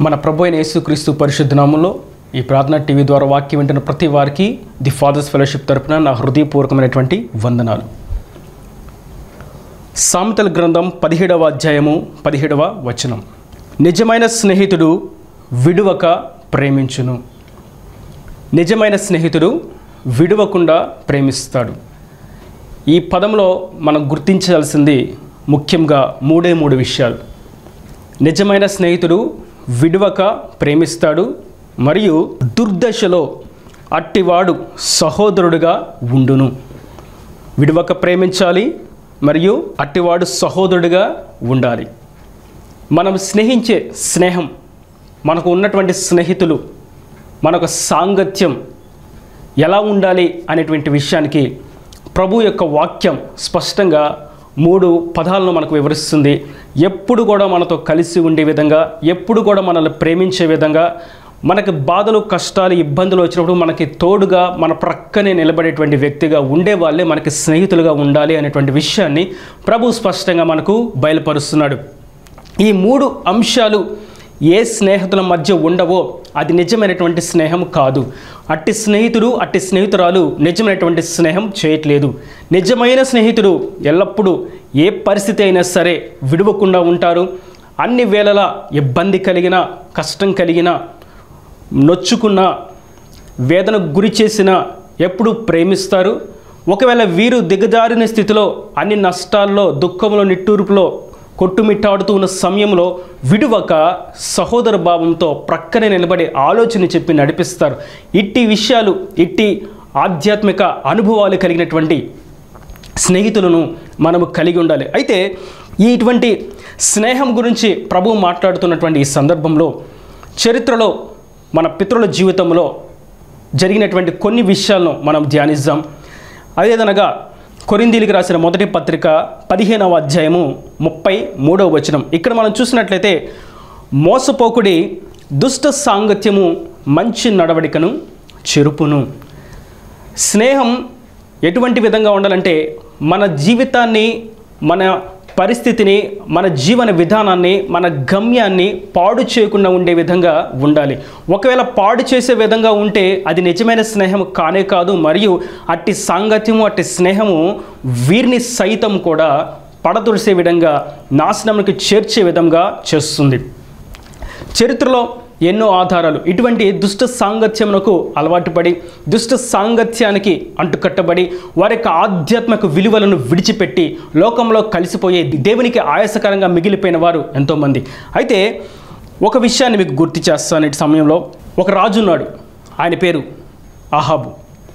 మన ప్రభు అయిన యేసుక్రీస్తు పరిశుద్ధ నామంలో ఈ ప్రార్థన టీవీ ద్వారా వాక్యం వింటున్న ప్రతి వారికి ది ఫాదర్స్ ఫెలోషిప్ తరపున నా హృదయపూర్వకమైనటువంటి వందనాలు సామెతల గ్రంథం పదిహేడవ అధ్యాయము పదిహేడవ వచనం నిజమైన స్నేహితుడు విడువక ప్రేమించును నిజమైన స్నేహితుడు విడువకుండా ప్రేమిస్తాడు ఈ పదంలో మనం గుర్తించాల్సింది ముఖ్యంగా మూడే మూడు విషయాలు నిజమైన స్నేహితుడు విడువక ప్రేమిస్తాడు మరియు దుర్దశలో అట్టివాడు సహోదరుడుగా ఉండును విడువక ప్రేమించాలి మరియు అట్టివాడు సహోదరుడిగా ఉండాలి మనం స్నేహించే స్నేహం మనకు ఉన్నటువంటి స్నేహితులు మనకు సాంగత్యం ఎలా ఉండాలి అనేటువంటి విషయానికి ప్రభు యొక్క వాక్యం స్పష్టంగా మూడు పదాలను మనకు వివరిస్తుంది ఎప్పుడు కూడా మనతో కలిసి ఉండే విధంగా ఎప్పుడు కూడా మనల్ని ప్రేమించే విధంగా మనకి బాధలు కష్టాలు ఇబ్బందులు వచ్చినప్పుడు మనకి తోడుగా మన ప్రక్కనే నిలబడేటువంటి వ్యక్తిగా ఉండే వాళ్ళే మనకి స్నేహితులుగా ఉండాలి అనేటువంటి విషయాన్ని ప్రభు స్పష్టంగా మనకు బయలుపరుస్తున్నాడు ఈ మూడు అంశాలు ఏ స్నేహితుల మధ్య ఉండవో అది నిజమైనటువంటి స్నేహం కాదు అట్టి స్నేహితుడు అట్టి స్నేహితురాలు నిజమైనటువంటి స్నేహం చేయట్లేదు నిజమైన స్నేహితుడు ఎల్లప్పుడూ ఏ పరిస్థితి అయినా సరే విడవకుండా ఉంటారు అన్ని వేళలా ఇబ్బంది కలిగిన కష్టం కలిగిన నొచ్చుకున్న వేదనకు గురి చేసిన ఎప్పుడు ప్రేమిస్తారు ఒకవేళ వీరు దిగజారిన స్థితిలో అన్ని నష్టాల్లో దుఃఖంలో నిట్టూర్పులో కొట్టుమిట్టాడుతూ ఉన్న సమయంలో విడువక సహోదర భావంతో ప్రక్కనే నిలబడి ఆలోచన చెప్పి నడిపిస్తారు ఇట్టి విషయాలు ఇట్టి ఆధ్యాత్మిక అనుభవాలు కలిగినటువంటి స్నేహితులను మనము కలిగి ఉండాలి అయితే ఈ ఇటువంటి స్నేహం గురించి ప్రభు మాట్లాడుతున్నటువంటి ఈ సందర్భంలో చరిత్రలో మన పితరుల జీవితంలో జరిగినటువంటి కొన్ని విషయాలను మనం ధ్యానిద్దాం అదేదనగా కొరిందీలికి రాసిన మొదటి పత్రిక పదిహేనవ అధ్యాయము ముప్పై మూడవ వచనం ఇక్కడ మనం చూసినట్లయితే మోసపోకుడి దుష్ట సాంగత్యము మంచి నడవడికను చెరుపును స్నేహం ఎటువంటి విధంగా ఉండాలంటే మన జీవితాన్ని మన పరిస్థితిని మన జీవన విధానాన్ని మన గమ్యాన్ని పాడు చేయకుండా ఉండే విధంగా ఉండాలి ఒకవేళ పాడు చేసే విధంగా ఉంటే అది నిజమైన స్నేహం కానే కాదు మరియు అట్టి సాంగత్యము అట్టి స్నేహము వీరిని సైతం కూడా పడదొడిసే విధంగా నాశనంకి చేర్చే విధంగా చేస్తుంది చరిత్రలో ఎన్నో ఆధారాలు ఇటువంటి దుష్ట సాంగత్యమునకు అలవాటు పడి దుష్ట సాంగత్యానికి అంటుకట్టబడి వారి యొక్క ఆధ్యాత్మిక విలువలను విడిచిపెట్టి లోకంలో కలిసిపోయే దేవునికి ఆయాసకరంగా మిగిలిపోయిన వారు ఎంతోమంది అయితే ఒక విషయాన్ని మీకు గుర్తు చేస్తాను ఇటు సమయంలో ఒక రాజు ఉన్నాడు ఆయన పేరు ఆహాబు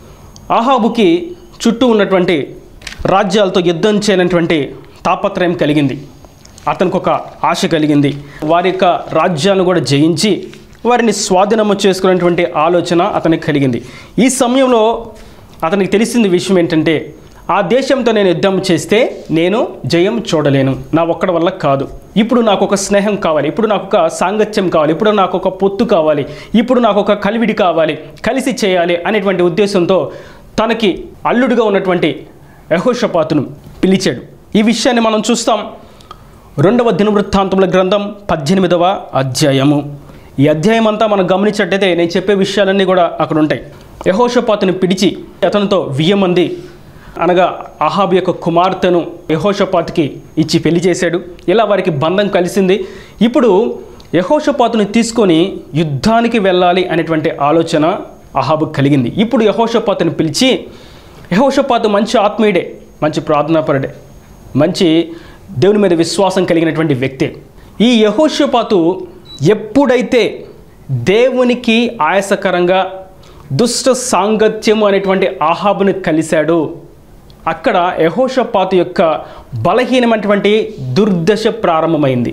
ఆహాబుకి చుట్టూ ఉన్నటువంటి రాజ్యాలతో యుద్ధం చేయనటువంటి తాపత్రయం కలిగింది అతనికి ఒక ఆశ కలిగింది వారి యొక్క రాజ్యాలను కూడా జయించి వారిని స్వాధీనము చేసుకునేటువంటి ఆలోచన అతనికి కలిగింది ఈ సమయంలో అతనికి తెలిసింది విషయం ఏంటంటే ఆ దేశంతో నేను యుద్ధం చేస్తే నేను జయం చూడలేను నా ఒక్కడి వల్ల కాదు ఇప్పుడు నాకు ఒక స్నేహం కావాలి ఇప్పుడు నాకు ఒక సాంగత్యం కావాలి ఇప్పుడు నాకు ఒక పొత్తు కావాలి ఇప్పుడు నాకు ఒక కలివిడి కావాలి కలిసి చేయాలి అనేటువంటి ఉద్దేశంతో తనకి అల్లుడుగా ఉన్నటువంటి యహోషపాతును పిలిచాడు ఈ విషయాన్ని మనం చూస్తాం రెండవ దినవృత్తాంతముల గ్రంథం పద్దెనిమిదవ అధ్యాయము ఈ అధ్యాయం అంతా మనం గమనించినట్టయితే నేను చెప్పే విషయాలన్నీ కూడా అక్కడ ఉంటాయి యహోషపాతుని పిలిచి అతనితో వియ్యం మంది అనగా అహాబ్ యొక్క కుమార్తెను యహోషపాతుకి ఇచ్చి పెళ్లి చేశాడు ఇలా వారికి బంధం కలిసింది ఇప్పుడు యహోషపాతుని తీసుకొని యుద్ధానికి వెళ్ళాలి అనేటువంటి ఆలోచన అహాబు కలిగింది ఇప్పుడు యహోషపాతుని పిలిచి యహోషపాతు మంచి ఆత్మీయుడే మంచి ప్రార్థనాపరుడే మంచి దేవుని మీద విశ్వాసం కలిగినటువంటి వ్యక్తి ఈ యహోషపాతు ఎప్పుడైతే దేవునికి ఆయాసకరంగా దుష్ట సాంగత్యము అనేటువంటి ఆహాబుని కలిశాడో అక్కడ యహోషపాతు యొక్క బలహీనమైనటువంటి దుర్దశ ప్రారంభమైంది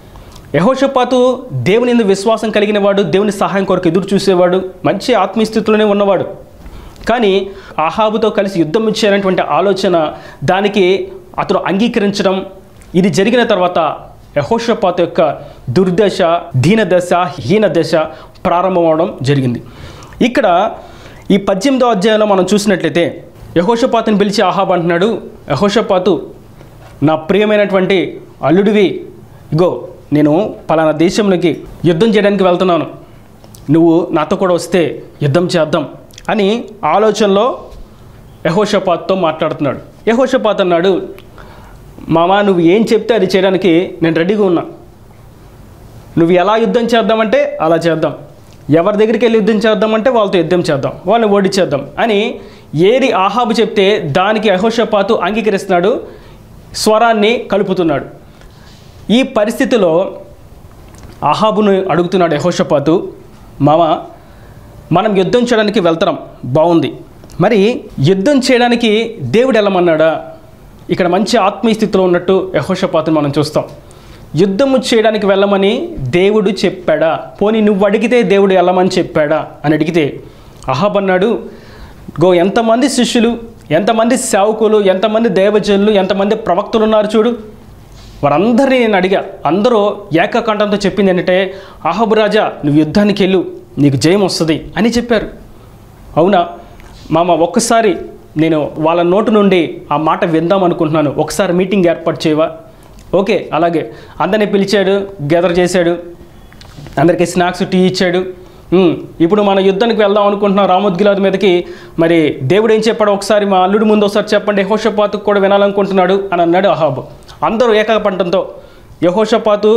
యహోషపాతు దేవుని ఎందు విశ్వాసం కలిగిన వాడు దేవుని సహాయం కొరకు ఎదురు చూసేవాడు మంచి ఆత్మీయ స్థితిలోనే ఉన్నవాడు కానీ ఆహాబుతో కలిసి యుద్ధం చేయాలనేటువంటి ఆలోచన దానికి అతను అంగీకరించడం ఇది జరిగిన తర్వాత యహోషపాతు యొక్క దుర్దశ దీనదశ హీనదశ ప్రారంభమవడం జరిగింది ఇక్కడ ఈ పద్దెనిమిదో అధ్యాయంలో మనం చూసినట్లయితే యహోషపాతుని పిలిచి ఆహాబ్ అంటున్నాడు యహోషపాతు నా ప్రియమైనటువంటి అల్లుడివి ఇగో నేను పలానా దేశంలోకి యుద్ధం చేయడానికి వెళ్తున్నాను నువ్వు నాతో కూడా వస్తే యుద్ధం చేద్దాం అని ఆలోచనలో యహోషపాత్తో మాట్లాడుతున్నాడు యహోషపాత్ అన్నాడు మామా నువ్వు ఏం చెప్తే అది చేయడానికి నేను రెడీగా ఉన్నా నువ్వు ఎలా యుద్ధం చేద్దామంటే అలా చేద్దాం ఎవరి దగ్గరికి వెళ్ళి యుద్ధం చేద్దామంటే వాళ్ళతో యుద్ధం చేద్దాం వాళ్ళని ఓడించేద్దాం అని ఏది ఆహాబు చెప్తే దానికి యహోషపాతు అంగీకరిస్తున్నాడు స్వరాన్ని కలుపుతున్నాడు ఈ పరిస్థితిలో ఆహాబును అడుగుతున్నాడు యహోషపాతు మామ మనం యుద్ధం చేయడానికి వెళ్తాం బాగుంది మరి యుద్ధం చేయడానికి దేవుడు వెళ్ళమన్నాడా ఇక్కడ మంచి ఆత్మీయ స్థితిలో ఉన్నట్టు యహోషపాతును మనం చూస్తాం యుద్ధము చేయడానికి వెళ్ళమని దేవుడు చెప్పాడా పోనీ నువ్వు అడిగితే దేవుడు వెళ్ళమని చెప్పాడా అని అడిగితే అహాబ్ అన్నాడు గో ఎంతమంది శిష్యులు ఎంతమంది సేవకులు ఎంతమంది దేవజనులు ఎంతమంది ప్రవక్తలు ఉన్నారు చూడు వారందరినీ నేను అడిగా అందరూ ఏకకంఠంతో చెప్పింది ఏంటంటే అహబు రాజా నువ్వు యుద్ధానికి వెళ్ళు నీకు జయం వస్తుంది అని చెప్పారు అవునా మామ ఒక్కసారి నేను వాళ్ళ నోటు నుండి ఆ మాట విందాం అనుకుంటున్నాను ఒకసారి మీటింగ్ ఏర్పాటు చేయవా ఓకే అలాగే అందరినీ పిలిచాడు గెదర్ చేశాడు అందరికీ స్నాక్స్ టీ ఇచ్చాడు ఉమ్, ఇప్పుడు మన యుద్ధానికి వెళ్దాం అనుకుంటున్నాం రామోద్గిలాద్ మీదకి మరి దేవుడు ఏం చెప్పాడు ఒకసారి మా అల్లుడి ముందు ఒకసారి చెప్పండి యహోషపాతు కూడా వినాలనుకుంటున్నాడు అని అన్నాడు అహాబు అందరూ ఏకపంటంతో యహోషపాతు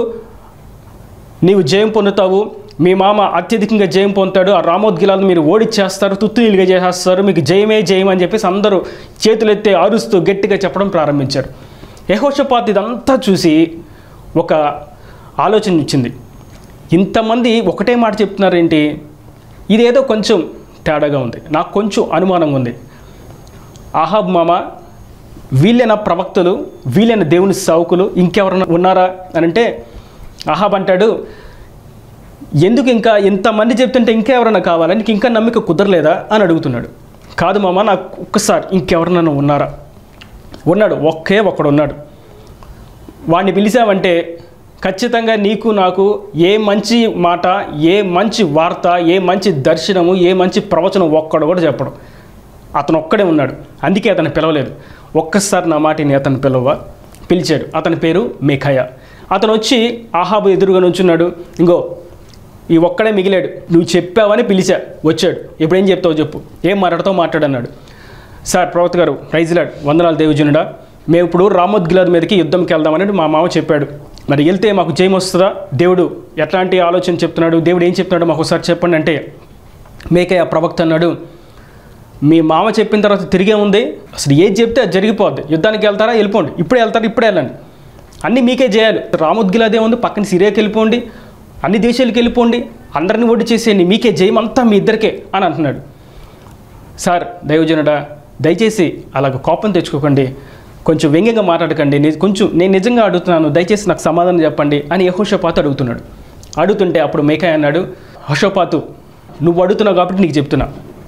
నీవు జయం పొందుతావు మీ మామ అత్యధికంగా జయం పొందుతాడు ఆ రామోద్గిలాలను మీరు ఓడిచ్చేస్తారు తుత్తునీలుగా చేసేస్తారు మీకు జయమే జయం అని చెప్పేసి అందరూ చేతులెత్తి అరుస్తూ గట్టిగా చెప్పడం ప్రారంభించారు యహోషపాత్ ఇదంతా చూసి ఒక ఆలోచన ఇచ్చింది ఇంతమంది ఒకటే మాట చెప్తున్నారేంటి ఇదేదో కొంచెం తేడాగా ఉంది నాకు కొంచెం అనుమానంగా ఉంది ఆహాబ్ మామ వీళ్ళైన ప్రవక్తలు వీళ్ళైన దేవుని సావుకులు ఇంకెవరైనా ఉన్నారా అని అంటే ఆహాబ్ అంటాడు ఎందుకు ఇంకా ఇంతమంది చెప్తుంటే ఇంకా ఎవరైనా కావాలా నీకు ఇంకా నమ్మిక కుదరలేదా అని అడుగుతున్నాడు కాదు మామ నాకు ఒక్కసారి ఇంకెవరైనా ఉన్నారా ఉన్నాడు ఒకే ఒకడు ఉన్నాడు వాడిని పిలిచావంటే ఖచ్చితంగా నీకు నాకు ఏ మంచి మాట ఏ మంచి వార్త ఏ మంచి దర్శనము ఏ మంచి ప్రవచనం ఒక్కడు కూడా చెప్పడం అతను ఒక్కడే ఉన్నాడు అందుకే అతను పిలవలేదు ఒక్కసారి నా మాట నేను అతను పిలవ పిలిచాడు అతని పేరు మేఘయ అతను వచ్చి ఆహాబు ఎదురుగా నుంచున్నాడు ఇంకో ఈ ఒక్కడే మిగిలాడు నువ్వు చెప్పావని పిలిచా వచ్చాడు ఇప్పుడు ఏం చెప్తావు చెప్పు ఏం మాట్లాడతావు మాట్లాడన్నాడు సార్ ప్రవక్త గారు రైజ్లాడ్ వందనాలు దేవుజనుడా మేము ఇప్పుడు రామోద్గిలాద్ మీదకి యుద్ధంకి వెళ్దామని మా మామ చెప్పాడు మరి వెళ్తే మాకు జయం వస్తుందా దేవుడు ఎట్లాంటి ఆలోచన చెప్తున్నాడు దేవుడు ఏం చెప్తున్నాడు మాకు ఒకసారి చెప్పండి అంటే మేకయ్య ప్రవక్త అన్నాడు మీ మామ చెప్పిన తర్వాత తిరిగే ఉంది అసలు ఏది చెప్తే అది జరిగిపోద్ది యుద్ధానికి వెళ్తారా వెళ్ళిపోండి ఇప్పుడే వెళ్తారా ఇప్పుడే వెళ్ళండి అన్నీ మీకే చేయాలి రామోద్గిలాదే ఉంది పక్కన సిరియాకి వెళ్ళిపోండి అన్ని దేశాలకు వెళ్ళిపోండి అందరిని ఒడ్డు చేసేయండి మీకే జయం అంతా మీ ఇద్దరికే అని అంటున్నాడు సార్ దైవజనుడా దయచేసి అలాగ కోపం తెచ్చుకోకండి కొంచెం వ్యంగ్యంగా మాట్లాడకండి ని- కొంచెం నేను నిజంగా అడుగుతున్నాను దయచేసి నాకు సమాధానం చెప్పండి అని యహోషపాతు అడుగుతున్నాడు అడుగుతుంటే అప్పుడు మేకాయ్ అన్నాడు హోషపాతు నువ్వు అడుగుతున్నావు కాబట్టి నీకు చెప్తున్నా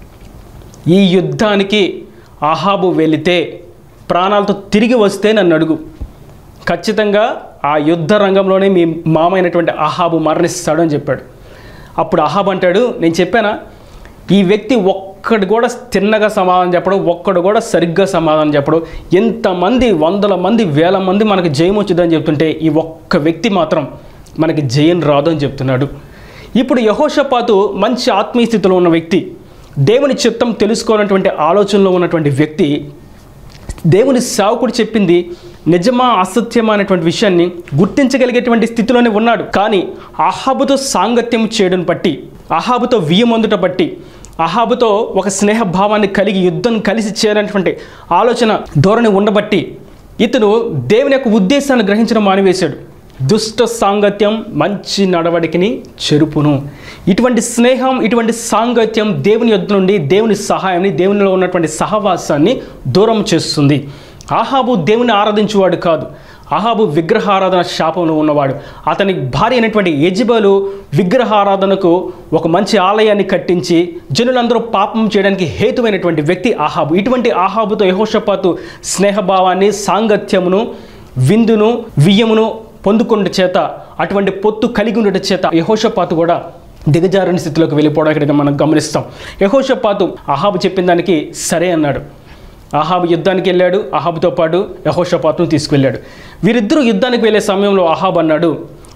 ఈ యుద్ధానికి ఆహాబు వెళితే ప్రాణాలతో తిరిగి వస్తే నన్ను అడుగు ఖచ్చితంగా ఆ యుద్ధ రంగంలోనే మీ మామ అయినటువంటి అహాబు మరణిస్తాడు అని చెప్పాడు అప్పుడు అహాబ్ అంటాడు నేను చెప్పానా ఈ వ్యక్తి ఒక్కడు కూడా తిన్నగా సమాధానం చెప్పడం ఒక్కడు కూడా సరిగ్గా సమాధానం చెప్పడం ఎంతమంది వందల మంది వేల మంది మనకి జయం వచ్చిందని చెప్తుంటే ఈ ఒక్క వ్యక్తి మాత్రం మనకి జయం రాదు అని చెప్తున్నాడు ఇప్పుడు యహోషపాతు మంచి ఆత్మీయ స్థితిలో ఉన్న వ్యక్తి దేవుని చిత్తం తెలుసుకోవాలన్నటువంటి ఆలోచనలో ఉన్నటువంటి వ్యక్తి దేవుని సావుకుడు చెప్పింది నిజమా అసత్యమా అనేటువంటి విషయాన్ని గుర్తించగలిగేటువంటి స్థితిలోనే ఉన్నాడు కానీ అహాబుతో సాంగత్యం చేయడం బట్టి అహాబుతో వియ్యమందుట బట్టి అహాబుతో ఒక స్నేహభావాన్ని కలిగి యుద్ధం కలిసి చేయాలనేటువంటి ఆలోచన ధోరణి ఉండబట్టి ఇతను దేవుని యొక్క ఉద్దేశాన్ని గ్రహించడం మానివేశాడు దుష్ట సాంగత్యం మంచి నడవడికని చెరుపును ఇటువంటి స్నేహం ఇటువంటి సాంగత్యం దేవుని యొద్ద నుండి దేవుని సహాయాన్ని దేవునిలో ఉన్నటువంటి సహవాసాన్ని దూరం చేస్తుంది ఆహాబు దేవుని ఆరాధించేవాడు కాదు ఆహాబు విగ్రహారాధన శాపంలో ఉన్నవాడు అతని భార్య అయినటువంటి యజబలు విగ్రహారాధనకు ఒక మంచి ఆలయాన్ని కట్టించి జనులందరూ పాపం చేయడానికి హేతువైనటువంటి వ్యక్తి ఆహాబు ఇటువంటి ఆహాబుతో యహోషపాతు స్నేహభావాన్ని సాంగత్యమును విందును వియ్యమును పొందుకున్న చేత అటువంటి పొత్తు కలిగి ఉండట చేత యహోషపాతు కూడా దిగజారని స్థితిలోకి వెళ్ళిపోవడం ఇక్కడ మనం గమనిస్తాం యహోషపాతు అహాబు చెప్పిన దానికి సరే అన్నాడు అహాబు యుద్ధానికి వెళ్ళాడు అహాబుతో పాటు యహోషపాతును తీసుకువెళ్ళాడు వీరిద్దరూ యుద్ధానికి వెళ్ళే సమయంలో అహాబ్ అన్నాడు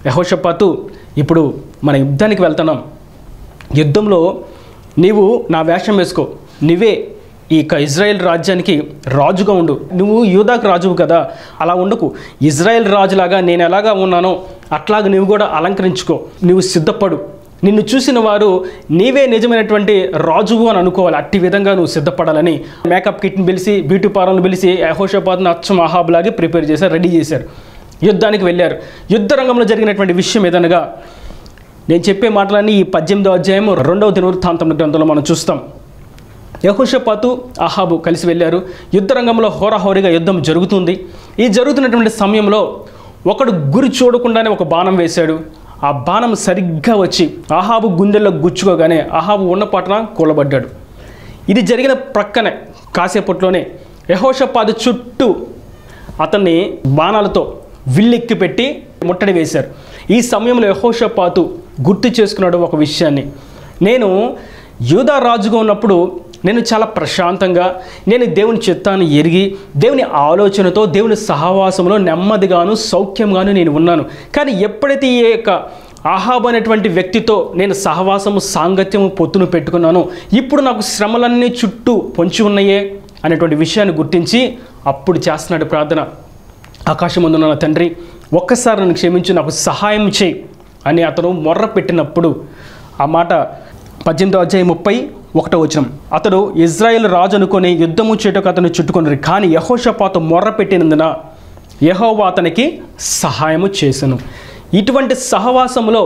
యహోషపాతు ఇప్పుడు మన యుద్ధానికి వెళ్తున్నాం యుద్ధంలో నీవు నా వేషం వేసుకో నువ్వే ఈ యొక్క ఇజ్రాయెల్ రాజ్యానికి రాజుగా ఉండు నువ్వు యూదాకు రాజువు కదా అలా ఉండకు ఇజ్రాయెల్ రాజులాగా నేను ఎలాగా ఉన్నానో అట్లాగ నువ్వు కూడా అలంకరించుకో నువ్వు సిద్ధపడు నిన్ను చూసిన వారు నీవే నిజమైనటువంటి రాజువు అని అనుకోవాలి అట్టి విధంగా నువ్వు సిద్ధపడాలని మేకప్ కిట్ని పిలిచి బ్యూటీ పార్లర్ని పిలిచి యహోషపాత్ని అచ్చం అహాబ్లాగే ప్రిపేర్ చేశారు రెడీ చేశారు యుద్ధానికి వెళ్ళారు యుద్ధ రంగంలో జరిగినటువంటి విషయం ఏదనగా నేను చెప్పే మాటలన్నీ ఈ పద్దెనిమిదో అధ్యాయం రెండవ దినవృత్తాంతం గ్రంథంలో మనం చూస్తాం యహోషపాతు అహాబు కలిసి వెళ్ళారు యుద్ధ రంగంలో హోరాహోరీగా యుద్ధం జరుగుతుంది ఈ జరుగుతున్నటువంటి సమయంలో ఒకడు గురి చూడకుండానే ఒక బాణం వేశాడు ఆ బాణం సరిగ్గా వచ్చి అహాబు గుండెల్లో గుచ్చుకోగానే అహాబు ఉన్న పాటన కూలబడ్డాడు ఇది జరిగిన ప్రక్కనే కాసేపట్లోనే యహోషపాదు చుట్టూ అతన్ని బాణాలతో విల్లెక్కి పెట్టి ముట్టడి వేశారు ఈ సమయంలో యహోషపాతు గుర్తు చేసుకున్నాడు ఒక విషయాన్ని నేను యూదా రాజుగా ఉన్నప్పుడు నేను చాలా ప్రశాంతంగా నేను దేవుని చిత్తాన్ని ఎరిగి దేవుని ఆలోచనతో దేవుని సహవాసంలో నెమ్మదిగాను సౌఖ్యంగాను నేను ఉన్నాను కానీ ఎప్పుడైతే ఈ యొక్క ఆహాబ్ అనేటువంటి వ్యక్తితో నేను సహవాసము సాంగత్యము పొత్తును పెట్టుకున్నాను ఇప్పుడు నాకు శ్రమలన్నీ చుట్టూ పొంచి ఉన్నాయే అనేటువంటి విషయాన్ని గుర్తించి అప్పుడు చేస్తున్నాడు ప్రార్థన ఆకాశం ముందున్న నా తండ్రి ఒక్కసారి నన్ను క్షమించి నాకు సహాయం చేయి అని అతను మొర్ర పెట్టినప్పుడు ఆ మాట పద్దెనిమిదో అధ్యాయం ముప్పై ఒకటో వచనం అతడు ఇజ్రాయెల్ రాజు అనుకొని యుద్ధము చేయటకు అతను చుట్టుకున్నారు కానీ యహోషపాతు మొర్ర పెట్టినందున యహోవా అతనికి సహాయము చేసెను ఇటువంటి సహవాసములో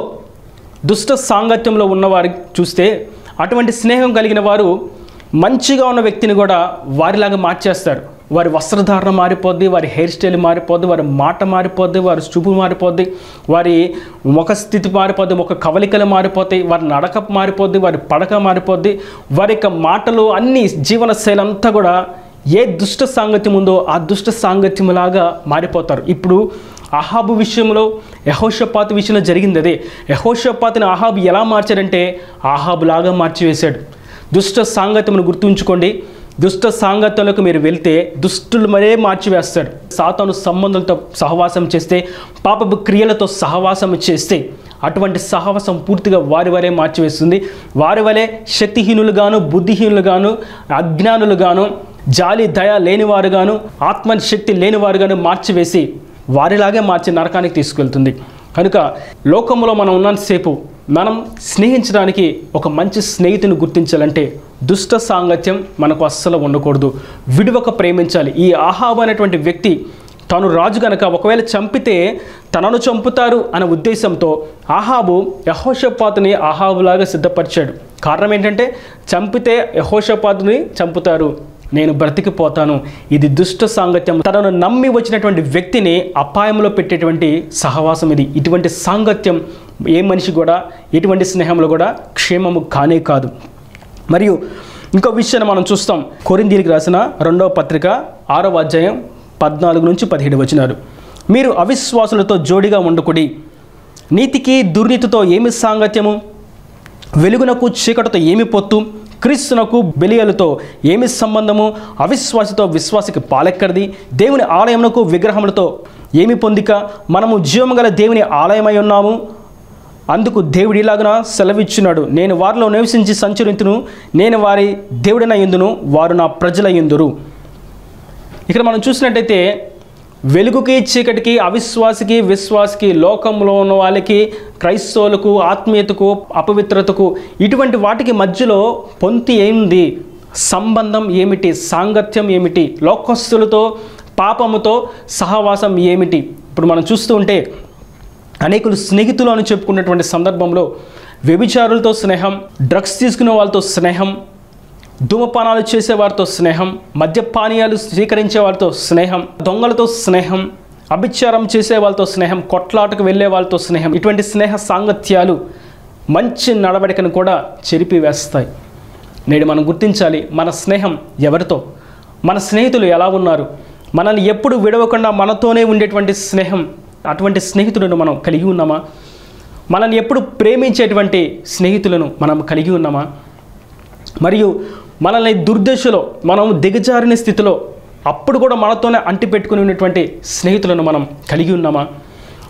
దుష్ట సాంగత్యంలో ఉన్నవారు చూస్తే అటువంటి స్నేహం కలిగిన వారు మంచిగా ఉన్న వ్యక్తిని కూడా వారిలాగా మార్చేస్తారు వారి వస్త్రధారణ మారిపోద్ది వారి హెయిర్ స్టైల్ మారిపోద్ది వారి మాట మారిపోద్ది వారి చూపు మారిపోద్ది వారి ముఖ స్థితి మారిపోద్ది ముఖ కవలికలు మారిపోతాయి వారి నడక మారిపోద్ది వారి పడక మారిపోద్ది వారి యొక్క మాటలు అన్ని జీవన శైలి అంతా కూడా ఏ దుష్ట సాంగత్యం ఉందో ఆ దుష్ట సాంగత్యములాగా మారిపోతారు ఇప్పుడు అహాబు విషయంలో యహోషపాతు విషయంలో జరిగింది అదే యహోషపాతుని అహాబు ఎలా మార్చాడంటే అహాబు లాగా మార్చివేశాడు దుష్ట సాంగత్యమును గుర్తుంచుకోండి దుష్ట సాంగత్యంలోకి మీరు వెళ్తే దుష్టులు మరే మార్చివేస్తాడు సాతాను సంబంధాలతో సహవాసం చేస్తే పాపపు క్రియలతో సహవాసం చేస్తే అటువంటి సహవాసం పూర్తిగా వారి వరే మార్చివేస్తుంది వారి వలె శక్తిహీనులుగాను బుద్ధిహీనులుగాను అజ్ఞానులుగాను జాలి దయ లేనివారుగాను ఆత్మశక్తి లేనివారుగాను మార్చివేసి వారిలాగే మార్చి నరకానికి తీసుకెళ్తుంది కనుక లోకంలో మనం ఉన్నంతసేపు మనం స్నేహించడానికి ఒక మంచి స్నేహితుని గుర్తించాలంటే దుష్ట సాంగత్యం మనకు అస్సలు ఉండకూడదు విడువక ప్రేమించాలి ఈ ఆహాబ్ అనేటువంటి వ్యక్తి తాను రాజు గనక ఒకవేళ చంపితే తనను చంపుతారు అనే ఉద్దేశంతో ఆహాబు యహోషపాతుని ఆహాబులాగా సిద్ధపరిచాడు కారణం ఏంటంటే చంపితే యహోషపాతుని చంపుతారు నేను బ్రతికిపోతాను ఇది దుష్ట సాంగత్యం తనను నమ్మి వచ్చినటువంటి వ్యక్తిని అపాయంలో పెట్టేటువంటి సహవాసం ఇది ఇటువంటి సాంగత్యం ఏ మనిషి కూడా ఎటువంటి స్నేహంలో కూడా క్షేమము కానే కాదు మరియు ఇంకో విషయాన్ని మనం చూస్తాం కొరిందీరికి రాసిన రెండవ పత్రిక ఆరవ అధ్యాయం పద్నాలుగు నుంచి పదిహేడు వచ్చినారు మీరు అవిశ్వాసులతో జోడిగా ఉండకుడి నీతికి దుర్నీతితో ఏమి సాంగత్యము వెలుగునకు చీకటితో ఏమి పొత్తు క్రీస్తునకు బెలియలతో ఏమి సంబంధము అవిశ్వాసితో విశ్వాసికి పాలెక్కడిది దేవుని ఆలయమునకు విగ్రహములతో ఏమి పొందిక మనము జీవము గల దేవుని ఆలయమై ఉన్నాము అందుకు దేవుడు ఇలాగున సెలవిచ్చున్నాడు నేను వారిలో నివసించి సంచరింతును నేను వారి దేవుడిన ఎందును వారు నా ప్రజల ఎందురు ఇక్కడ మనం చూసినట్టయితే వెలుగుకి చీకటికి అవిశ్వాసికి విశ్వాసికి లోకంలో ఉన్న వాళ్ళకి క్రైస్తవులకు ఆత్మీయతకు అపవిత్రతకు ఇటువంటి వాటికి మధ్యలో పొంతి ఏముంది సంబంధం ఏమిటి సాంగత్యం ఏమిటి లోకస్తులతో పాపముతో సహవాసం ఏమిటి ఇప్పుడు మనం చూస్తూ ఉంటే అనేకులు స్నేహితులు అని చెప్పుకున్నటువంటి సందర్భంలో వ్యభిచారులతో స్నేహం డ్రగ్స్ తీసుకునే వాళ్ళతో స్నేహం ధూమపానాలు చేసే వారితో స్నేహం మద్యపానీయాలు స్వీకరించే వారితో స్నేహం దొంగలతో స్నేహం అభిచారం చేసే వాళ్ళతో స్నేహం కొట్లాటకు వెళ్ళే వాళ్ళతో స్నేహం ఇటువంటి స్నేహ సాంగత్యాలు మంచి నడవడికను కూడా చెరిపి వేస్తాయి నేడు మనం గుర్తించాలి మన స్నేహం ఎవరితో మన స్నేహితులు ఎలా ఉన్నారు మనల్ని ఎప్పుడు విడవకుండా మనతోనే ఉండేటువంటి స్నేహం అటువంటి స్నేహితులను మనం కలిగి ఉన్నామా మనల్ని ఎప్పుడు ప్రేమించేటువంటి స్నేహితులను మనం కలిగి ఉన్నామా మరియు మనల్ని దుర్దశలో మనం దిగజారిన స్థితిలో అప్పుడు కూడా మనతోనే అంటి పెట్టుకుని ఉన్నటువంటి స్నేహితులను మనం కలిగి ఉన్నామా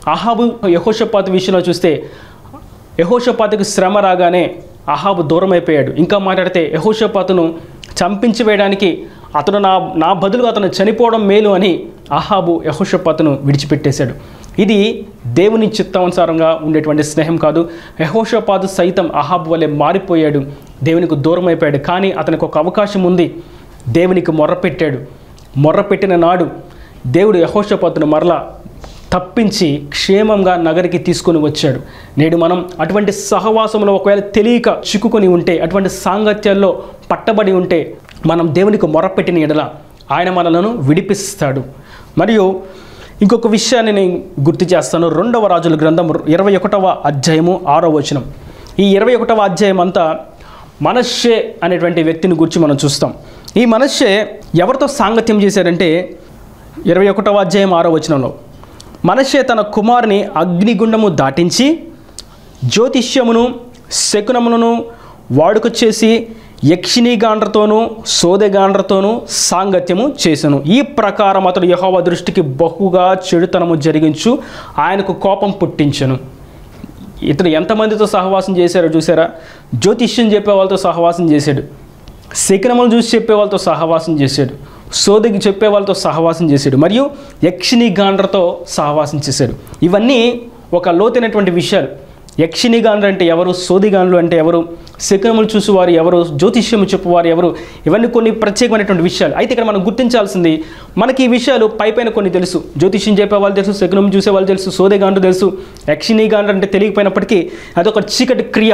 అహాబు యహోషపాతు విషయంలో చూస్తే యహోషపాతుకు శ్రమ రాగానే అహాబు దూరం అయిపోయాడు ఇంకా మాట్లాడితే యహోషపాతును చంపించి వేయడానికి అతను నా నా బదులు అతను చనిపోవడం మేలు అని అహాబు యహోషపాతును విడిచిపెట్టేశాడు ఇది దేవుని చిత్తానుసారంగా ఉండేటువంటి స్నేహం కాదు యహోషపాతు సైతం అహాబు వలె మారిపోయాడు దేవునికి దూరం అయిపోయాడు కానీ అతనికి ఒక అవకాశం ఉంది దేవునికి మొర్రపెట్టాడు మొర్రపెట్టిన నాడు దేవుడు యహోషపాతును మరలా తప్పించి క్షేమంగా నగరికి తీసుకొని వచ్చాడు నేడు మనం అటువంటి సహవాసంలో ఒకవేళ తెలియక చిక్కుకొని ఉంటే అటువంటి సాంగత్యాల్లో పట్టబడి ఉంటే మనం దేవునికి మొరపెట్టిన ఎడల ఆయన మనలను విడిపిస్తాడు మరియు ఇంకొక విషయాన్ని నేను గుర్తు చేస్తాను రెండవ రాజుల గ్రంథం ఇరవై ఒకటవ అధ్యాయము ఆరో వచనం ఈ ఇరవై ఒకటవ అధ్యాయం అంతా మనషే అనేటువంటి వ్యక్తిని గురించి మనం చూస్తాం ఈ మనషే ఎవరితో సాంగత్యం చేశాడంటే ఇరవై ఒకటవ అధ్యాయం ఆరో వచనంలో మనషే తన కుమారుని అగ్నిగుండము దాటించి జ్యోతిష్యమును శకునములను వాడుక చేసి యక్షిణీగాండ్రతోనూ సోదెగాండ్రతోనూ సాంగత్యము చేసెను ఈ ప్రకారం అతడు యహోవ దృష్టికి బహుగా చెడుతనము జరిగించు ఆయనకు కోపం పుట్టించెను ఇతడు ఎంతమందితో సహవాసం చేశారో చూసారా జ్యోతిష్యం చెప్పే వాళ్ళతో సహవాసం చేశాడు శకునములు చూసి చెప్పే వాళ్ళతో సహవాసం చేశాడు సోదకి చెప్పే వాళ్ళతో సహవాసం చేశాడు మరియు యక్షిణి గాండ్రతో సహవాసం చేశాడు ఇవన్నీ ఒక లోతైనటువంటి విషయాలు యక్షిణి గాండ్ర అంటే ఎవరు సోదిగాండ్లు అంటే ఎవరు శకునములు చూసేవారు ఎవరు జ్యోతిష్యము చెప్పువారు ఎవరు ఇవన్నీ కొన్ని ప్రత్యేకమైనటువంటి విషయాలు అయితే ఇక్కడ మనం గుర్తించాల్సింది మనకి ఈ విషయాలు పై పైన కొన్ని తెలుసు జ్యోతిష్యం చెప్పే వాళ్ళు తెలుసు శకునం చూసే వాళ్ళు తెలుసు సోదగాండ్రు తెలుసు యక్షిణి గాండ్ర అంటే తెలియకపోయినప్పటికీ అదొక చీకటి క్రియ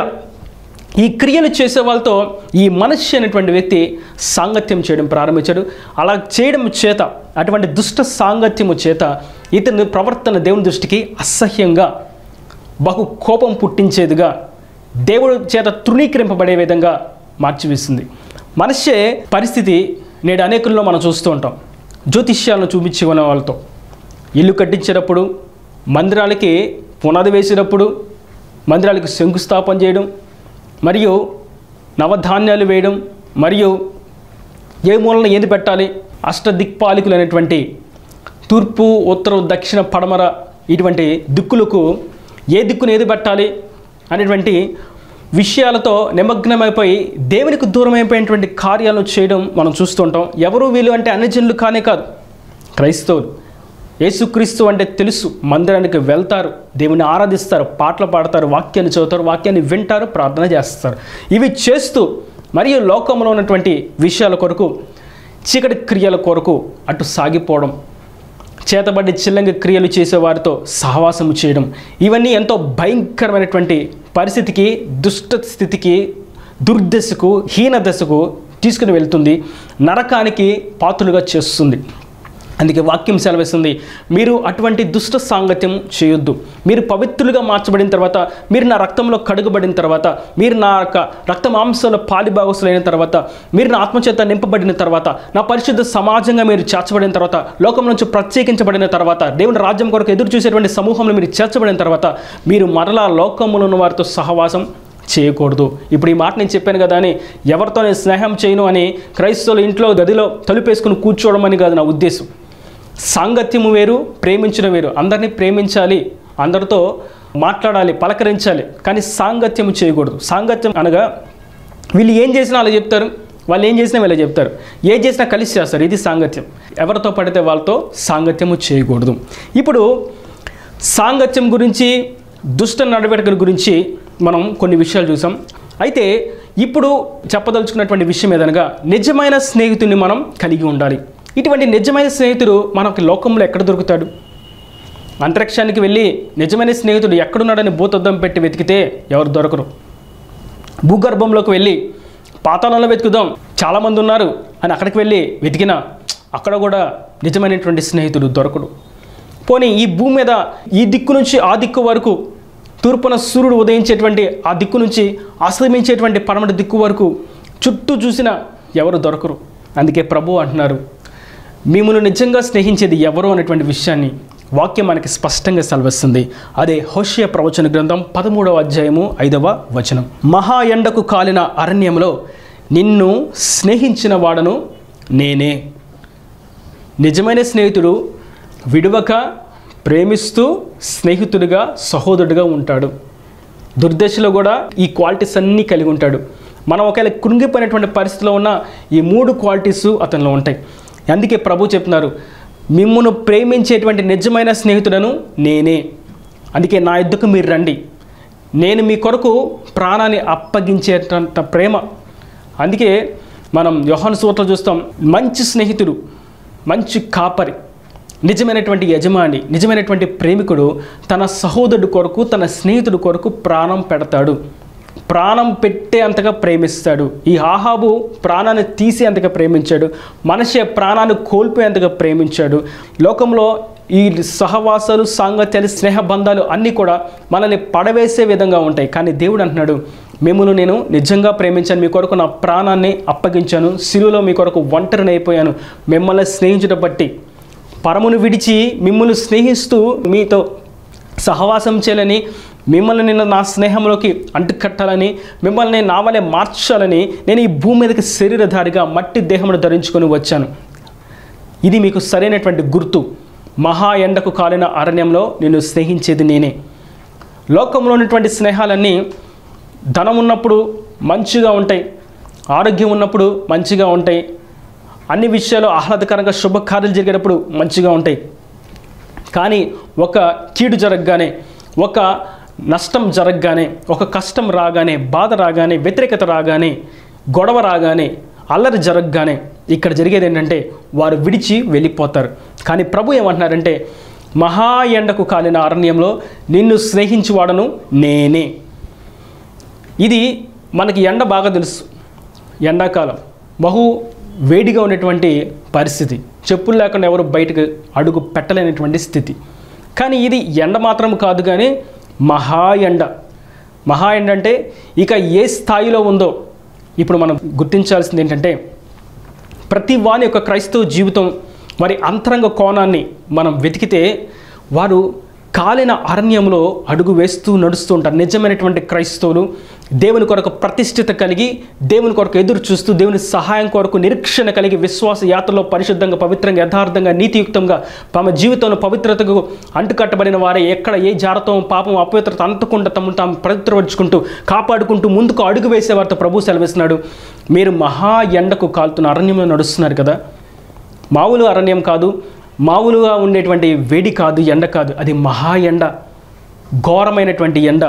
ఈ క్రియలు చేసే వాళ్ళతో ఈ మనిషి అనేటువంటి వ్యక్తి సాంగత్యం చేయడం ప్రారంభించాడు అలా చేయడం చేత అటువంటి దుష్ట సాంగత్యము చేత ఇతని ప్రవర్తన దేవుని దృష్టికి అసహ్యంగా బహు కోపం పుట్టించేదిగా దేవుడు చేత తృణీకరింపబడే విధంగా మార్చివేస్తుంది మనిషే పరిస్థితి నేడు అనేకుల్లో మనం చూస్తూ ఉంటాం జ్యోతిష్యాలను చూపించుకునే వాళ్ళతో ఇల్లు కట్టించేటప్పుడు మందిరాలకి పునాది వేసేటప్పుడు మందిరాలకు శంకుస్థాపన చేయడం మరియు నవధాన్యాలు వేయడం మరియు ఏ మూలన ఏది పెట్టాలి అష్టదిక్పాలికులు అనేటువంటి తూర్పు ఉత్తరం దక్షిణ పడమర ఇటువంటి దిక్కులకు ఏ దిక్కును ఏది పెట్టాలి అనేటువంటి విషయాలతో నిమగ్నమైపోయి దేవునికి దూరమైపోయినటువంటి కార్యాలను చేయడం మనం చూస్తుంటాం ఎవరు వీళ్ళు అంటే అన్యజనులు కానే కాదు క్రైస్తవులు యేసుక్రీస్తు అంటే తెలుసు మందిరానికి వెళ్తారు దేవుని ఆరాధిస్తారు పాటలు పాడతారు వాక్యాన్ని చదువుతారు వాక్యాన్ని వింటారు ప్రార్థన చేస్తారు ఇవి చేస్తూ మరియు లోకంలో ఉన్నటువంటి విషయాల కొరకు చీకటి క్రియల కొరకు అటు సాగిపోవడం చేతబడి చిల్లంగి క్రియలు చేసే వారితో సహవాసము చేయడం ఇవన్నీ ఎంతో భయంకరమైనటువంటి పరిస్థితికి దుష్ట స్థితికి దుర్దశకు హీన దశకు తీసుకుని వెళ్తుంది నరకానికి పాత్రులుగా చేస్తుంది అందుకే వాక్యం సెలవిస్తుంది మీరు అటువంటి దుష్ట సాంగత్యం చేయొద్దు మీరు పవిత్రులుగా మార్చబడిన తర్వాత మీరు నా రక్తంలో కడుగబడిన తర్వాత మీరు నా యొక్క రక్త మాంసంలో పాలిభాగస్తులైన తర్వాత మీరు నా ఆత్మచేత నింపబడిన తర్వాత నా పరిశుద్ధ సమాజంగా మీరు చేర్చబడిన తర్వాత లోకం నుంచి ప్రత్యేకించబడిన తర్వాత దేవుని రాజ్యం కొరకు ఎదురు చూసేటువంటి సమూహంలో మీరు చేర్చబడిన తర్వాత మీరు మరలా లోకములో ఉన్న వారితో సహవాసం చేయకూడదు ఇప్పుడు ఈ మాట నేను చెప్పాను కదా అని ఎవరితో నేను స్నేహం చేయను అని క్రైస్తవులు ఇంట్లో గదిలో తలుపేసుకుని కూర్చోవడం అని కాదు నా ఉద్దేశం సాంగత్యము వేరు ప్రేమించడం వేరు అందరినీ ప్రేమించాలి అందరితో మాట్లాడాలి పలకరించాలి కానీ సాంగత్యం చేయకూడదు సాంగత్యం అనగా వీళ్ళు ఏం చేసినా అలా చెప్తారు వాళ్ళు ఏం చేసినా వీళ్ళు చెప్తారు ఏం చేసినా కలిసి చేస్తారు ఇది సాంగత్యం ఎవరితో పడితే వాళ్ళతో సాంగత్యము చేయకూడదు ఇప్పుడు సాంగత్యం గురించి దుష్ట నడవడికల గురించి మనం కొన్ని విషయాలు చూసాం అయితే ఇప్పుడు చెప్పదలుచుకున్నటువంటి విషయం ఏదనగా నిజమైన స్నేహితుడిని మనం కలిగి ఉండాలి ఇటువంటి నిజమైన స్నేహితుడు మనకి లోకంలో ఎక్కడ దొరుకుతాడు అంతరిక్షానికి వెళ్ళి నిజమైన స్నేహితుడు ఎక్కడున్నాడని భూతద్దం పెట్టి వెతికితే ఎవరు దొరకరు భూగర్భంలోకి వెళ్ళి పాతాళంలో వెతుకుదాం చాలామంది ఉన్నారు అని అక్కడికి వెళ్ళి వెతికినా అక్కడ కూడా నిజమైనటువంటి స్నేహితుడు దొరకడు పోనీ ఈ భూమి మీద ఈ దిక్కు నుంచి ఆ దిక్కు వరకు తూర్పున సూర్యుడు ఉదయించేటువంటి ఆ దిక్కు నుంచి అస్తమించేటువంటి పడమటి దిక్కు వరకు చుట్టూ చూసిన ఎవరు దొరకరు అందుకే ప్రభు అంటున్నారు మిమ్మల్ని నిజంగా స్నేహించేది ఎవరు అనేటువంటి విషయాన్ని వాక్యం మనకి స్పష్టంగా సెలవిస్తుంది అదే హోషియ ప్రవచన గ్రంథం పదమూడవ అధ్యాయము ఐదవ వచనం మహా ఎండకు కాలిన అరణ్యంలో నిన్ను స్నేహించిన వాడను నేనే నిజమైన స్నేహితుడు విడువక ప్రేమిస్తూ స్నేహితుడిగా సహోదరుడిగా ఉంటాడు దుర్దశలో కూడా ఈ క్వాలిటీస్ అన్నీ కలిగి ఉంటాడు మనం ఒకవేళ కృంగిపోయినటువంటి పరిస్థితిలో ఉన్న ఈ మూడు క్వాలిటీస్ అతనిలో ఉంటాయి అందుకే ప్రభు చెప్తున్నారు మిమ్మును ప్రేమించేటువంటి నిజమైన స్నేహితుడను నేనే అందుకే నా ఎద్దుకు మీరు రండి నేను మీ కొరకు ప్రాణాన్ని అప్పగించేటంత ప్రేమ అందుకే మనం యోహాను సూత్రం చూస్తాం మంచి స్నేహితుడు మంచి కాపరి నిజమైనటువంటి యజమాని నిజమైనటువంటి ప్రేమికుడు తన సహోదరుడు కొరకు తన స్నేహితుడు కొరకు ప్రాణం పెడతాడు ప్రాణం పెట్టే అంతగా ప్రేమిస్తాడు ఈ ఆహాబు ప్రాణాన్ని తీసే అంతగా ప్రేమించాడు మనిషి ప్రాణాన్ని కోల్పోయేంతగా ప్రేమించాడు లోకంలో ఈ సహవాసాలు సాంగత్యాలు స్నేహ బంధాలు అన్నీ కూడా మనల్ని పడవేసే విధంగా ఉంటాయి కానీ దేవుడు అంటున్నాడు మిమ్మల్ని నేను నిజంగా ప్రేమించాను మీ కొరకు నా ప్రాణాన్ని అప్పగించాను సిలువలో మీ కొరకు ఒంటరిని అయిపోయాను మిమ్మల్ని స్నేహించడం బట్టి పరమును విడిచి మిమ్మల్ని స్నేహిస్తూ మీతో సహవాసం చేయాలని మిమ్మల్ని నేను నా స్నేహంలోకి అంటుకట్టాలని మిమ్మల్ని నా వలె మార్చాలని నేను ఈ భూమి మీదకి శరీరధారిగా మట్టి దేహమును ధరించుకొని వచ్చాను ఇది మీకు సరైనటువంటి గుర్తు మహా ఎండకు కాలిన అరణ్యంలో నేను స్నేహించేది నేనే లోకంలో ఉన్నటువంటి స్నేహాలన్నీ ధనం ఉన్నప్పుడు మంచిగా ఉంటాయి ఆరోగ్యం ఉన్నప్పుడు మంచిగా ఉంటాయి అన్ని విషయాలు ఆహ్లాదకరంగా శుభకార్యాలు జరిగేటప్పుడు మంచిగా ఉంటాయి కానీ ఒక కీడు జరగగానే ఒక నష్టం జరగగానే ఒక కష్టం రాగానే బాధ రాగానే వ్యతిరేకత రాగానే గొడవ రాగానే అల్లరి జరగగానే ఇక్కడ జరిగేది ఏంటంటే వారు విడిచి వెళ్ళిపోతారు కానీ ప్రభు ఏమంటున్నారంటే మహా ఎండకు కాలిన అరణ్యంలో నిన్ను స్నేహించువాడను నేనే ఇది మనకి ఎండ బాగా తెలుసు ఎండాకాలం బహు వేడిగా ఉన్నటువంటి పరిస్థితి చెప్పులు లేకుండా ఎవరు బయటకు అడుగు పెట్టలేనటువంటి స్థితి కానీ ఇది ఎండ మాత్రం కాదు కానీ మహా ఎండ మహా ఎండ అంటే ఇక ఏ స్థాయిలో ఉందో ఇప్పుడు మనం గుర్తించాల్సింది ఏంటంటే ప్రతి వాని యొక్క క్రైస్తవ జీవితం వారి అంతరంగ కోణాన్ని మనం వెతికితే వారు కాలిన అరణ్యంలో అడుగు వేస్తూ నడుస్తూ ఉంటారు నిజమైనటువంటి క్రైస్తవులు దేవుని కొరకు ప్రతిష్ఠిత కలిగి దేవుని కొరకు ఎదురు చూస్తూ దేవుని సహాయం కొరకు నిరీక్షణ కలిగి విశ్వాస యాత్రలో పరిశుద్ధంగా పవిత్రంగా యథార్థంగా నీతియుక్తంగా తమ జీవితంలో పవిత్రతకు అంటుకట్టబడిన వారే ఎక్కడ ఏ జారతం పాపం అపవిత్రత అంతకుండా తమను తాము పవిత్రపరుచుకుంటూ కాపాడుకుంటూ ముందుకు అడుగు వేసే వారితో ప్రభు సెలవిస్తున్నాడు మీరు మహా ఎండకు కాలుతున్న అరణ్యంలో నడుస్తున్నారు కదా మామూలు అరణ్యం కాదు మామూలుగా ఉండేటువంటి వేడి కాదు ఎండ కాదు అది మహా ఎండ ఘోరమైనటువంటి ఎండ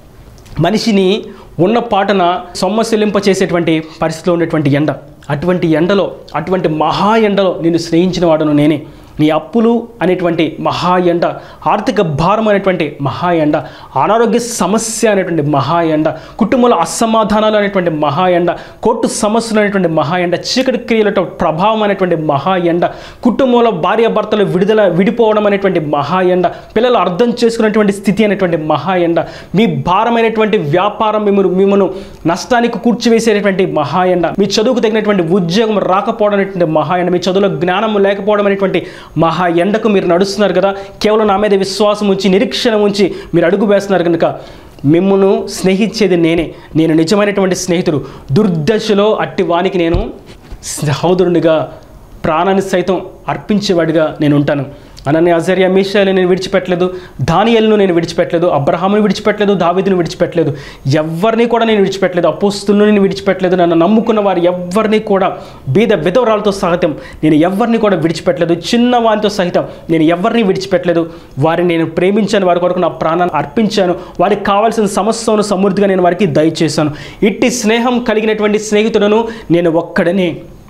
మనిషిని ఉన్న పాటన సొమ్మశిలింప చేసేటువంటి పరిస్థితిలో ఉన్నటువంటి ఎండ అటువంటి ఎండలో అటువంటి మహా ఎండలో నేను స్నేహించిన వాడను నేనే నీ అప్పులు అనేటువంటి మహా ఎండ ఆర్థిక భారం అనేటువంటి మహా ఎండ అనారోగ్య సమస్య అనేటువంటి మహా ఎండ కుటుంబంలో అసమాధానాలు అనేటువంటి మహా ఎండ కోర్టు సమస్యలు అనేటువంటి మహా ఎండ చీకటి క్రియలతో ప్రభావం అనేటువంటి మహా ఎండ కుటుంబంలో భార్యాభర్తలు విడుదల విడిపోవడం అనేటువంటి మహా ఎండ పిల్లలు అర్థం చేసుకునేటువంటి స్థితి అనేటువంటి మహా ఎండ మీ భారమైనటువంటి వ్యాపారం మిమ్మల్ని మిమ్మల్ని నష్టానికి కూర్చివేసేటువంటి మహా ఎండ మీ చదువుకు తగినటువంటి ఉద్యోగం రాకపోవడం అనేటువంటి మహా ఎండ మీ చదువులో జ్ఞానం లేకపోవడం అనేటువంటి మహా ఎండకు మీరు నడుస్తున్నారు కదా కేవలం నా మీద విశ్వాసం ఉంచి నిరీక్షణ ఉంచి మీరు అడుగు వేస్తున్నారు కనుక మిమ్మల్ని స్నేహించేది నేనే నేను నిజమైనటువంటి స్నేహితుడు దుర్దశలో అట్టి వానికి నేను సహోదరునిగా ప్రాణాన్ని సైతం అర్పించేవాడిగా నేను ఉంటాను అనని అజర్య మీషాలు నేను విడిచిపెట్టలేదు దానియల్ను నేను విడిచిపెట్టలేదు అబ్రహాముని విడిచిపెట్టలేదు దావిదుని విడిచిపెట్టలేదు ఎవరిని కూడా నేను విడిచిపెట్టలేదు అపోస్తులను నేను విడిచిపెట్టలేదు నన్ను నమ్ముకున్న వారు ఎవరిని కూడా బీద విధవరాలతో సహితం నేను ఎవరిని కూడా విడిచిపెట్టలేదు చిన్న వారితో సహితం నేను ఎవరిని విడిచిపెట్టలేదు వారిని నేను ప్రేమించాను వారి కొరకు నా ప్రాణాన్ని అర్పించాను వారికి కావాల్సిన సమస్యను సమృద్ధిగా నేను వారికి దయచేశాను ఇట్టి స్నేహం కలిగినటువంటి స్నేహితులను నేను ఒక్కడనే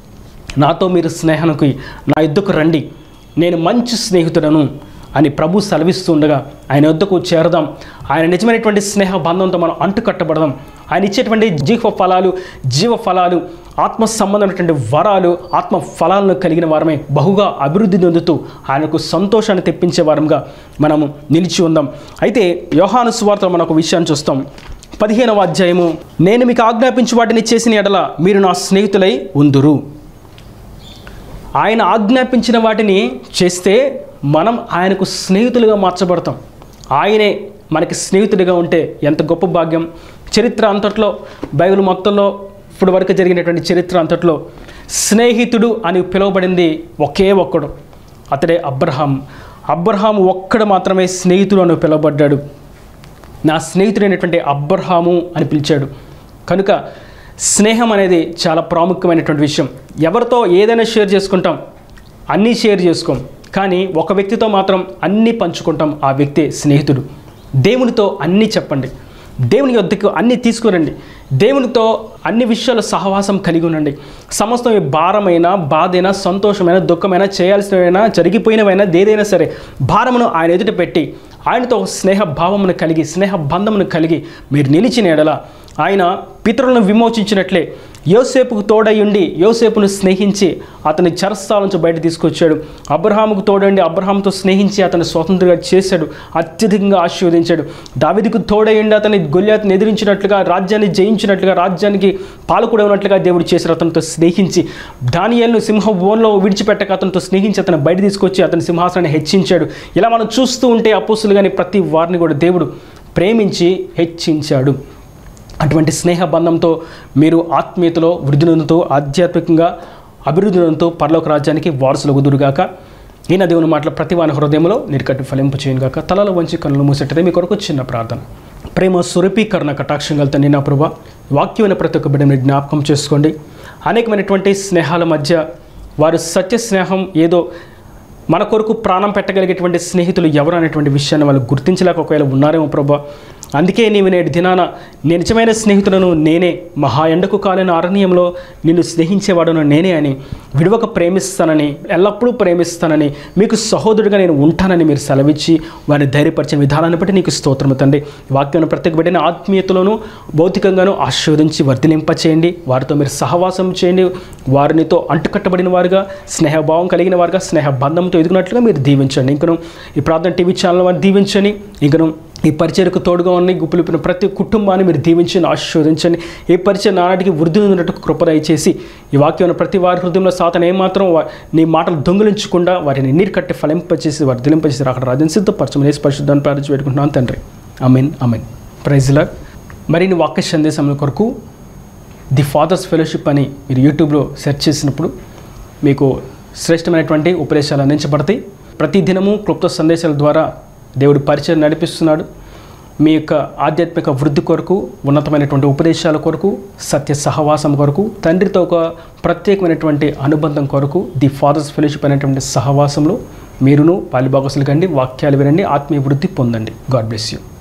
నాతో మీరు స్నేహానికి నా యుద్ధకు రండి నేను మంచి స్నేహితుడను అని ప్రభు సెలవిస్తుండగా ఆయన వద్దకు చేరదాం ఆయన నిజమైనటువంటి స్నేహ బంధంతో మనం అంటుకట్టబడదాం ఆయన ఇచ్చేటువంటి జీవ ఫలాలు జీవ ఫలాలు ఆత్మ సంబంధమైనటువంటి వరాలు ఆత్మ ఫలాలను కలిగిన వారమే బహుగా అభివృద్ధి చెందుతూ ఆయనకు సంతోషాన్ని తెప్పించే వారంగా మనము నిలిచి ఉందాం అయితే యోహాను సువార్తలో మనం ఒక విషయాన్ని చూస్తాం పదిహేనవ అధ్యాయము నేను మీకు ఆజ్ఞాపించి వాటిని చేసిన ఎడల మీరు నా స్నేహితులై ఉందురు ఆయన ఆజ్ఞాపించిన వాటిని చేస్తే మనం ఆయనకు స్నేహితులుగా మార్చబడతాం ఆయనే మనకి స్నేహితుడిగా ఉంటే ఎంత గొప్ప భాగ్యం చరిత్ర అంతట్లో బైబిల్ మొత్తంలో ఇప్పుడు వరకు జరిగినటువంటి చరిత్ర అంతట్లో స్నేహితుడు అని పిలువబడింది ఒకే ఒక్కడు అతడే అబ్రహాం అబ్రహాము ఒక్కడ మాత్రమే స్నేహితుడు అని పిలువబడ్డాడు నా స్నేహితుడైనటువంటి అబ్రహాము అని పిలిచాడు కనుక స్నేహం అనేది చాలా ప్రాముఖ్యమైనటువంటి విషయం ఎవరితో ఏదైనా షేర్ చేసుకుంటాం అన్నీ షేర్ చేసుకోం కానీ ఒక వ్యక్తితో మాత్రం అన్నీ పంచుకుంటాం ఆ వ్యక్తి స్నేహితుడు దేవునితో అన్నీ చెప్పండి దేవుని యొద్దకు అన్నీ తీసుకురండి దేవునితో అన్ని విషయాల సహవాసం కలిగి ఉండండి సమస్తం ఈ భారమైన బాధైనా సంతోషమైన దుఃఖమైన చేయాల్సినవైనా జరిగిపోయినవైనా ఏదైనా సరే భారమును ఆయన ఎదుట పెట్టి ఆయనతో స్నేహ భావమును కలిగి స్నేహ బంధమును కలిగి మీరు నిలిచిన ఎడల ఆయన పితరులను విమోచించినట్లే యోసేపుకు తోడయుండి యోసేపును స్నేహించి అతని చెరస్థాల నుంచి బయట తీసుకొచ్చాడు అబ్రహాముకు తోడండి అబ్రహాంతో స్నేహించి అతని స్వతంత్రంగా చేశాడు అత్యధికంగా ఆశీర్వదించాడు దావిదికు తోడయుండి అతని గొల్యాతను ఎదిరించినట్లుగా రాజ్యాన్ని జయించినట్లుగా రాజ్యానికి పాలకుడైనట్లుగా దేవుడు చేశారు అతనితో స్నేహించి దానియల్ను సింహ బోన్లో విడిచిపెట్టక అతనితో స్నేహించి అతను బయట తీసుకొచ్చి అతని సింహాసనాన్ని హెచ్చించాడు ఇలా మనం చూస్తూ ఉంటే అపోసులు కానీ ప్రతి వారిని కూడా దేవుడు ప్రేమించి హెచ్చించాడు అటువంటి స్నేహ బంధంతో మీరు ఆత్మీయతలో వృద్ధి నొందుతూ ఆధ్యాత్మికంగా అభివృద్ధి నొందుతూ పరలోక రాజ్యానికి వారసులు కుదురుగాక ఈయన దేవుని మాటల ప్రతి వాని హృదయంలో నీరుకట్టి ఫలింపు చేయను గాక తలలో వంచి కన్నులు మూసేటదే మీ కొరకు చిన్న ప్రార్థన ప్రేమ సురపీకరణ కటాక్షం గల తండ్రి నా ప్రభా వాక్యమైన ప్రతి ఒక్క బిడ్డని జ్ఞాపకం చేసుకోండి అనేకమైనటువంటి స్నేహాల మధ్య వారు సత్య స్నేహం ఏదో మన కొరకు ప్రాణం పెట్టగలిగేటువంటి స్నేహితులు ఎవరు అనేటువంటి విషయాన్ని వాళ్ళు గుర్తించలేక ఒకవేళ ఉన్నారేమో ప్రభా అందుకే నీవు నేటి దినాన నేను నిజమైన స్నేహితులను నేనే మహా ఎండకు కాలిన అరణ్యంలో నిన్ను స్నేహించేవాడును నేనే అని విడవక ప్రేమిస్తానని ఎల్లప్పుడూ ప్రేమిస్తానని మీకు సహోదరుడిగా నేను ఉంటానని మీరు సెలవిచ్చి వారిని ధైర్యపరిచిన విధానాన్ని బట్టి నీకు స్తోత్రము తండ్రి వాక్యాన్ని ప్రత్యేక బిడ్డని ఆత్మీయతలోను భౌతికంగాను ఆశీర్వదించి వర్ధిలింపచేయండి వారితో మీరు సహవాసం చేయండి వారినితో అంటుకట్టబడిన వారుగా స్నేహభావం కలిగిన వారుగా స్నేహ బంధంతో ఎదుగునట్లుగా మీరు దీవించండి ఇంకను ఈ ప్రార్థన టీవీ ఛానల్ వారిని దీవించండి ఇంకను ఈ పరిచయకు తోడుగా ఉన్న గుప్పులిపిన ప్రతి కుటుంబాన్ని మీరు దీవించండి ఆశీర్వదించండి ఈ పరిచయం నానాటికి వృద్ధి ఉన్నట్టు కృపదయ చేసి ఈ వాక్యం ప్రతి వారి హృదయంలో సాతన ఏమాత్రం వా- నీ మాటలు దొంగిలించకుండా వారిని నీరు కట్టి ఫలింపచేసి వారి దిలింపచేసి అక్కడ రాజన్ సిద్ధపరచమని వేసి పరిశుద్ధాన్ని ప్రార్థించి పెట్టుకుంటున్నాను తండ్రి అమెన్ అమెన్ ప్రైజ్లా మరిన్ని వాక్య సందేశముల కొరకు ది ఫాదర్స్ ఫెలోషిప్ అని మీరు యూట్యూబ్లో సెర్చ్ చేసినప్పుడు మీకు శ్రేష్టమైనటువంటి ఉపదేశాలు అందించబడతాయి ప్రతి దినము క్లుప్త సందేశాల ద్వారా దేవుడు పరిచయం నడిపిస్తున్నాడు మీ యొక్క ఆధ్యాత్మిక వృద్ధి కొరకు ఉన్నతమైనటువంటి ఉపదేశాల కొరకు సత్య సహవాసం కొరకు తండ్రితో ఒక ప్రత్యేకమైనటువంటి అనుబంధం కొరకు ది ఫాదర్స్ ఫెలోషిప్ అనేటువంటి సహవాసంలో మీరును పాలిభాగసులు కండి వాక్యాలు వినండి ఆత్మీయ వృద్ధి పొందండి గాడ్ బ్లెస్ యూ